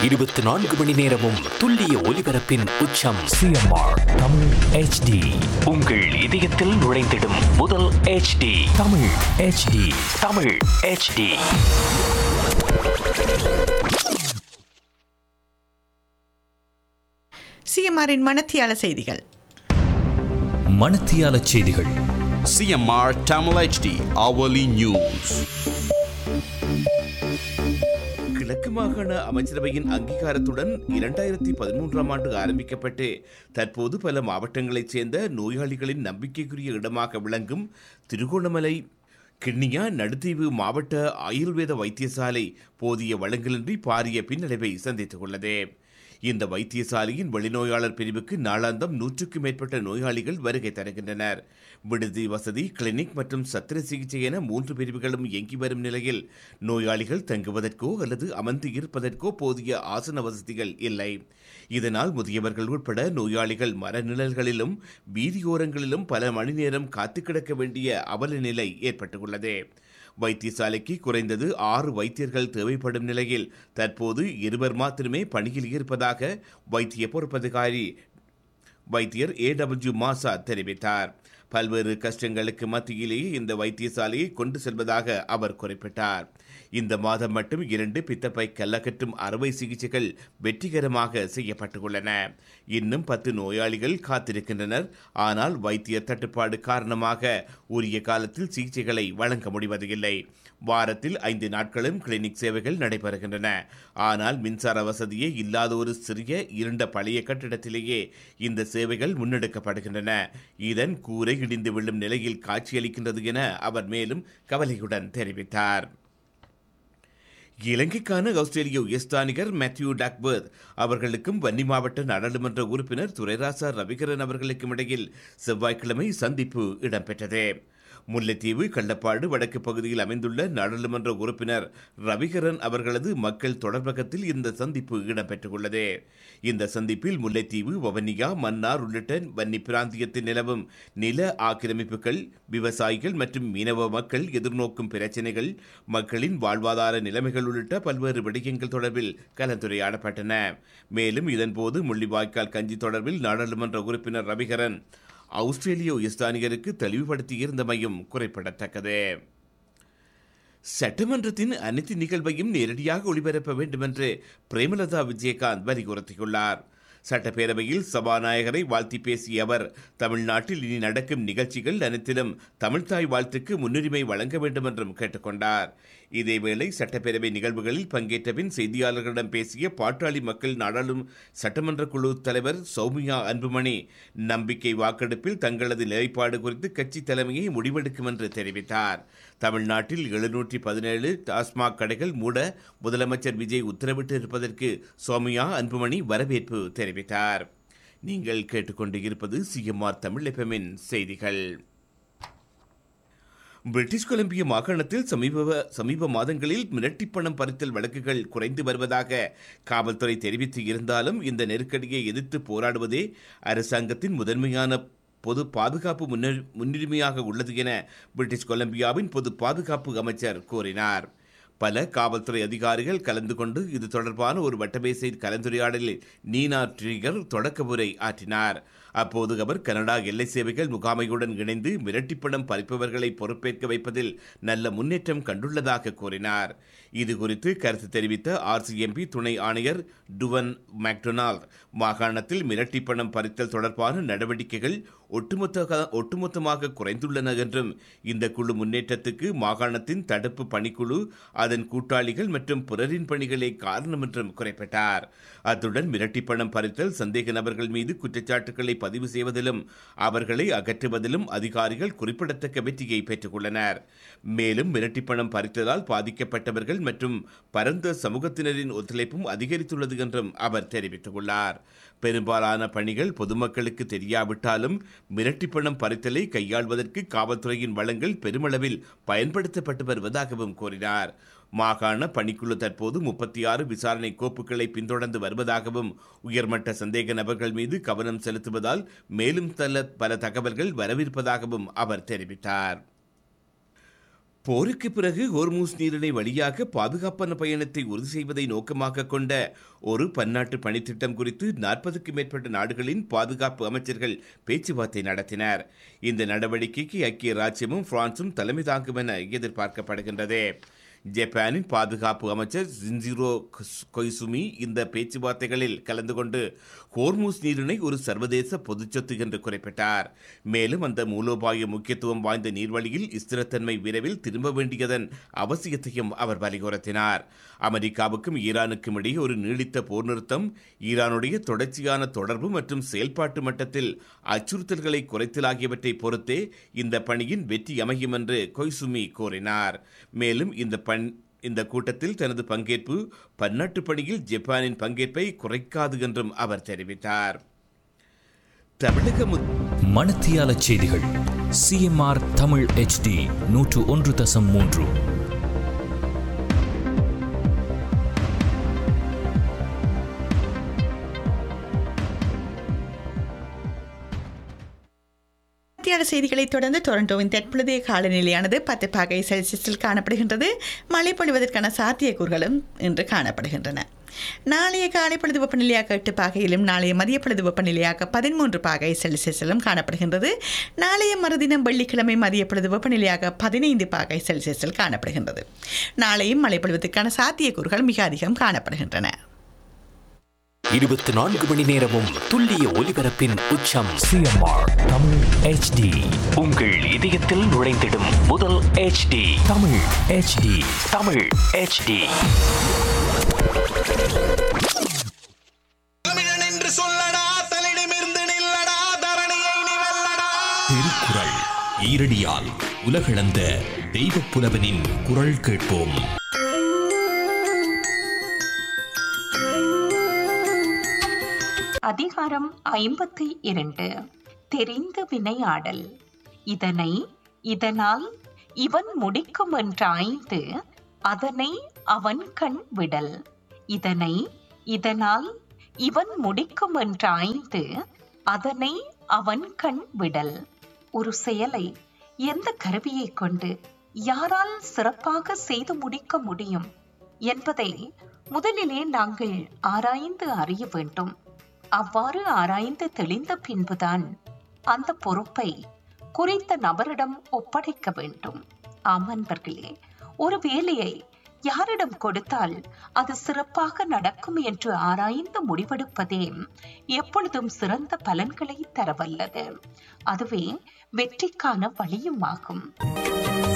இருபத்தி நான்கு மணி நேரமும் துல்லிய ஒலிபரப்பின் உச்சம் சிஎம்ஆர் தமிழ் ஹெச்டி உங்கள் இதயத்தில் நுழைந்திடும் முதல் HD Tamil HD Tamil HD சிஎம்ஆரின் மனத்தியால செய்திகள் மணத்தியால செய்திகள் CMR Tamil HD hourly news. கிழக்கு மாகாண அமைச்சரவையின் அங்கீகாரத்துடன் இரண்டாயிரத்தி பதிமூன்றாம் ஆண்டு ஆரம்பிக்கப்பட்டு தற்போது பல மாவட்டங்களைச் சேர்ந்த நோயாளிகளின் நம்பிக்கைக்குரிய இடமாக விளங்கும் திருகோணமலை கிண்ணியா நடுத்தீவு மாவட்ட ஆயுர்வேத வைத்தியசாலை போதிய வளங்களின்றி பாரிய பின்னடைவை சந்தித்துள்ளது இந்த வைத்தியசாலையின் வெளிநோயாளர் பிரிவுக்கு நாளாந்தம் நூற்றுக்கும் மேற்பட்ட நோயாளிகள் வருகை தருகின்றனர் விடுதி வசதி கிளினிக் மற்றும் சத்திர சிகிச்சை என மூன்று பிரிவுகளும் இயங்கி வரும் நிலையில் நோயாளிகள் தங்குவதற்கோ அல்லது அமர்ந்து இருப்பதற்கோ போதிய ஆசன வசதிகள் இல்லை இதனால் முதியவர்கள் உட்பட நோயாளிகள் மரநிழல்களிலும் வீதியோரங்களிலும் பல மணி நேரம் காத்து கிடக்க வேண்டிய அவல நிலை ஏற்பட்டுள்ளது வைத்தியசாலைக்கு குறைந்தது ஆறு வைத்தியர்கள் தேவைப்படும் நிலையில் தற்போது இருவர் மாத்திரமே பணியில் இருப்பதாக வைத்திய பொறுப்பதிகாரி வைத்தியர் ஏ டபிள்யூ மாசா தெரிவித்தார் பல்வேறு கஷ்டங்களுக்கு மத்தியிலேயே இந்த வைத்தியசாலையை கொண்டு செல்வதாக அவர் குறிப்பிட்டார் இந்த மாதம் மட்டும் இரண்டு பித்தப்பை கல்லகற்றும் அறுவை சிகிச்சைகள் வெற்றிகரமாக செய்யப்பட்டுள்ளன இன்னும் பத்து நோயாளிகள் காத்திருக்கின்றனர் ஆனால் வைத்தியர் தட்டுப்பாடு காரணமாக உரிய காலத்தில் சிகிச்சைகளை வழங்க முடிவதில்லை வாரத்தில் ஐந்து நாட்களும் கிளினிக் சேவைகள் நடைபெறுகின்றன ஆனால் மின்சார வசதியே இல்லாத ஒரு சிறிய இருண்ட பழைய கட்டிடத்திலேயே இந்த சேவைகள் முன்னெடுக்கப்படுகின்றன இதன் கூரை இடிந்து விழும் நிலையில் காட்சியளிக்கின்றது என அவர் மேலும் கவலையுடன் தெரிவித்தார் இலங்கைக்கான ஆஸ்திரேலிய உயர்ஸ்தானிகர் மேத்யூ டாக்பர்த் அவர்களுக்கும் வன்னி மாவட்ட நாடாளுமன்ற உறுப்பினர் துரைராசா ரவிகரன் அவர்களுக்கும் இடையில் செவ்வாய்க்கிழமை சந்திப்பு இடம்பெற்றது முல்லைத்தீவு கள்ளப்பாடு வடக்கு பகுதியில் அமைந்துள்ள நாடாளுமன்ற உறுப்பினர் ரவிகரன் அவர்களது மக்கள் தொடர்பகத்தில் இந்த சந்திப்பு இடம்பெற்றுள்ளது இந்த சந்திப்பில் முல்லைத்தீவு வவனியா மன்னார் உள்ளிட்ட வன்னி பிராந்தியத்தில் நிலவும் நில ஆக்கிரமிப்புகள் விவசாயிகள் மற்றும் மீனவ மக்கள் எதிர்நோக்கும் பிரச்சினைகள் மக்களின் வாழ்வாதார நிலைமைகள் உள்ளிட்ட பல்வேறு விடயங்கள் தொடர்பில் கலந்துரையாடப்பட்டன மேலும் இதன்போது முள்ளிவாய்க்கால் கஞ்சி தொடர்பில் நாடாளுமன்ற உறுப்பினர் ரவிகரன் ஆஸ்திரேலிய உயர்ஸ்தானிகருக்கு தெளிவுபடுத்தியிருந்தமையும் குறிப்பிடத்தக்கது சட்டமன்றத்தின் அனைத்து நிகழ்வையும் நேரடியாக ஒளிபரப்ப வேண்டும் என்று பிரேமலதா விஜயகாந்த் வலியுறுத்தியுள்ளார் சட்டப்பேரவையில் சபாநாயகரை வாழ்த்தி பேசிய அவர் தமிழ்நாட்டில் இனி நடக்கும் நிகழ்ச்சிகள் அனைத்திலும் தமிழ்தாய் வாழ்த்துக்கு முன்னுரிமை வழங்க வேண்டும் என்றும் கேட்டுக்கொண்டார் இதேவேளை சட்டப்பேரவை நிகழ்வுகளில் பங்கேற்ற பின் செய்தியாளர்களிடம் பேசிய பாட்டாளி மக்கள் நாடாளும் சட்டமன்ற குழு தலைவர் சௌமியா அன்புமணி நம்பிக்கை வாக்கெடுப்பில் தங்களது நிலைப்பாடு குறித்து கட்சி தலைமையை முடிவெடுக்கும் என்று தெரிவித்தார் தமிழ்நாட்டில் எழுநூற்றி பதினேழு டாஸ்மாக் கடைகள் மூட முதலமைச்சர் விஜய் உத்தரவிட்டு இருப்பதற்கு சௌமியா அன்புமணி வரவேற்பு தெரிவித்தார் நீங்கள் கேட்டுக்கொண்டு இருப்பது சிஎம்ஆர் தமிழ் எஃப்எம்மின் செய்திகள் பிரிட்டிஷ் கொலம்பியா மாகாணத்தில் சமீப சமீப மாதங்களில் மிரட்டி பணம் பறித்தல் வழக்குகள் குறைந்து வருவதாக காவல்துறை தெரிவித்து இருந்தாலும் இந்த நெருக்கடியை எதிர்த்து போராடுவதே அரசாங்கத்தின் முதன்மையான பொது பாதுகாப்பு முன்னர் முன்னுரிமையாக உள்ளது என பிரிட்டிஷ் கொலம்பியாவின் பொது பாதுகாப்பு அமைச்சர் கூறினார் பல காவல்துறை அதிகாரிகள் கலந்து கொண்டு இது தொடர்பான ஒரு வட்டமேசை கலந்துரையாடலில் நீனா ட்ரிகர் தொடக்க உரை ஆற்றினார் அப்போது அவர் கனடா எல்லை சேவைகள் முகாமையுடன் இணைந்து மிரட்டிப்பணம் பறிப்பவர்களை பொறுப்பேற்க வைப்பதில் நல்ல முன்னேற்றம் கண்டுள்ளதாக கூறினார் இது குறித்து கருத்து தெரிவித்த ஆர்சிஎம்பி துணை ஆணையர் டுவன் மேக்டொனால்ட் மாகாணத்தில் மிரட்டிப்பணம் பறித்தல் தொடர்பான நடவடிக்கைகள் ஒட்டுமொத்த ஒட்டுமொத்தமாக குறைந்துள்ளன என்றும் இந்த குழு முன்னேற்றத்துக்கு மாகாணத்தின் தடுப்பு பணிக்குழு அதன் கூட்டாளிகள் மற்றும் பிறரின் பணிகளே காரணம் என்றும் குறிப்பிட்டார் அத்துடன் மிரட்டிப்பணம் பறித்தல் சந்தேக நபர்கள் மீது குற்றச்சாட்டுகளை பதிவு செய்வதிலும் அவர்களை அகற்றுவதிலும் அதிகாரிகள் குறிப்பிடத்தக்க வெற்றியை பெற்றுள்ளனர் மேலும் மிரட்டிப்பணம் பறித்ததால் பாதிக்கப்பட்டவர்கள் மற்றும் பரந்த சமூகத்தினரின் ஒத்துழைப்பும் அதிகரித்துள்ளது என்றும் அவர் தெரிவித்துள்ளார் பெரும்பாலான பணிகள் பொதுமக்களுக்கு தெரியாவிட்டாலும் மிரட்டிப்பணம் பறித்தலை கையாள்வதற்கு காவல்துறையின் வளங்கள் பெருமளவில் பயன்படுத்தப்பட்டு வருவதாகவும் கூறினார் மாகாண பணிக்குழு தற்போது முப்பத்தி ஆறு விசாரணை கோப்புகளை பின்தொடர்ந்து வருவதாகவும் உயர்மட்ட சந்தேக நபர்கள் மீது கவனம் செலுத்துவதால் மேலும் தல பல தகவல்கள் வரவிருப்பதாகவும் அவர் தெரிவித்தார் போருக்கு பிறகு ஹோர்மூஸ் நீரிணை வழியாக பாதுகாப்பான பயணத்தை உறுதி செய்வதை நோக்கமாக கொண்ட ஒரு பன்னாட்டு பணித்திட்டம் குறித்து நாற்பதுக்கும் மேற்பட்ட நாடுகளின் பாதுகாப்பு அமைச்சர்கள் பேச்சுவார்த்தை நடத்தினர் இந்த நடவடிக்கைக்கு ஐக்கிய ராஜ்யமும் பிரான்சும் தலைமை தாங்கும் என எதிர்பார்க்கப்படுகின்றது ஜப்பானின் பாதுகாப்பு அமைச்சர் ஜின்ஜிரோ கொய்சுமி இந்த பேச்சுவார்த்தைகளில் கலந்து கொண்டு ஹோர்மூஸ் நீரிணை ஒரு சர்வதேச பொதுச்சொத்து என்று குறிப்பிட்டார் மேலும் அந்த மூலோபாய முக்கியத்துவம் வாய்ந்த நீர்வழியில் ஸ்திரத்தன்மை விரைவில் திரும்ப வேண்டியதன் அவசியத்தையும் அவர் வலியுறுத்தினார் அமெரிக்காவுக்கும் ஈரானுக்கும் இடையே ஒரு நீடித்த போர் நிறுத்தம் ஈரானுடைய தொடர்ச்சியான தொடர்பு மற்றும் செயல்பாட்டு மட்டத்தில் அச்சுறுத்தல்களை குறைத்தல் ஆகியவற்றை பொறுத்தே இந்த பணியின் வெற்றி அமையும் என்று கொய்சுமி கூறினார் மேலும் இந்த பண் இந்த கூட்டத்தில் தனது பங்கேற்பு பன்னாட்டு பணியில் ஜப்பானின் பங்கேற்பை குறைக்காது என்றும் அவர் தெரிவித்தார் தமிழக மு- மணத்தியால செய்திகள் சிஎம்ஆர் தமிழ் ஹெச்டி நூற்று ஒன்று தசம் மூன்று மத்தியான செய்திகளைத் தொடர்ந்து டொரண்டோவின் தற்பொழுதைய காலநிலையானது பத்து பாகை செல்சியஸில் காணப்படுகின்றது மழை பொழிவதற்கான சாத்தியக்கூறுகளும் இன்று காணப்படுகின்றன நாளைய காலை பொழுது வெப்பநிலையாக எட்டு பாகையிலும் நாளைய மதிய பொழுது வெப்பநிலையாக பதிமூன்று பாகை செல்சியஸிலும் காணப்படுகின்றது நாளைய மறுதினம் வெள்ளிக்கிழமை மதிய பொழுது வெப்பநிலையாக பதினைந்து பாகை செல்சியஸில் காணப்படுகின்றது நாளையும் மழை பொழிவதற்கான சாத்தியக்கூறுகள் மிக அதிகம் காணப்படுகின்றன இருபத்தி நான்கு மணி நேரமும் துல்லிய ஒலிபரப்பின் உச்சம் சிஎம்ஆர் தமிழ் ஹெச்டி உங்கள் இதயத்தில் நுழைந்திடும் முதல் HD Tamil HD Tamil HD தமிழன் என்று சொல்லடா தலிடமிருந்து நில்லடா தரணியை நீ வெல்லடா திருக்குறள் ஈரடியால் உலகளந்த தெய்வப் புலவனின் குரல் கேட்போம் அதிகாரம் ஐம்பத்தி இரண்டு தெரிந்து வினையாடல் இதனை இதனால் இவன் முடிக்கும் என்றாய்ந்து அதனை அவன் கண் விடல் இதனை இதனால் இவன் முடிக்கும் என்றாய்ந்து அதனை அவன் கண் விடல் ஒரு செயலை எந்த கருவியை கொண்டு யாரால் சிறப்பாக செய்து முடிக்க முடியும் என்பதை முதலிலே நாங்கள் ஆராய்ந்து அறிய வேண்டும் அவ்வாறு ஆராய்ந்து தெளிந்த பின்புதான் அந்த பொறுப்பை குறித்த நபரிடம் ஒப்படைக்க வேண்டும் ஆம் அன்பர்களே ஒரு வேலையை யாரிடம் கொடுத்தால் அது சிறப்பாக நடக்கும் என்று ஆராய்ந்து முடிவெடுப்பதே எப்பொழுதும் சிறந்த பலன்களை தரவல்லது அதுவே வெற்றிக்கான வழியும் ஆகும்